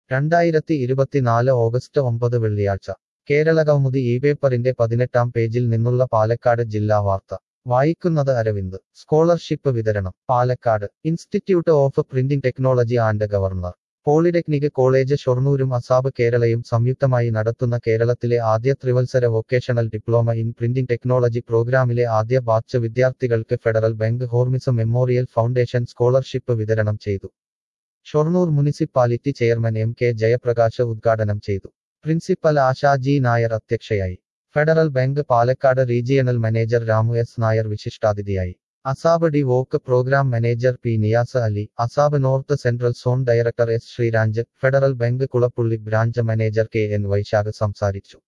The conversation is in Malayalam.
രണ്ടായിരത്തി ഇരുപത്തിനാല് ഓഗസ്റ്റ് ഒമ്പത് വെള്ളിയാഴ്ച കേരളകൗമുദി ഈ പേപ്പറിന്റെ പതിനെട്ടാം പേജിൽ നിന്നുള്ള പാലക്കാട് ജില്ലാ വാർത്ത വായിക്കുന്നത് അരവിന്ദ് സ്കോളർഷിപ്പ് വിതരണം Palakkad institute of printing technology and governor polytechnic college ഷൊർണൂരും അസാബ് കേരളയും സംയുക്തമായി നടത്തുന്ന കേരളത്തിലെ ആദ്യ ത്രിവത്സര vocational diploma in printing technology പ്രോഗ്രാമിലെ ആദ്യ ബാച്ച് വിദ്യാർത്ഥികൾക്ക് federal bank Hormis memorial foundation scholarship വിതരണം ചെയ്തു Shoranur municipality chairman M K Jayaprakash ഉദ്ഘാടനം ചെയ്തു പ്രിൻസിപ്പൽ ആശാ ജി നായർ അധ്യക്ഷയായി federal bank Palakkad regional manager Ramu S Nair വിശിഷ്ടാതിഥിയായി ASAP D voc program manager P Niyas Ali ASAP north central zone director S Sreeraj federal bank Kulappully branch manager K N Vaishakh സംസാരിച്ചു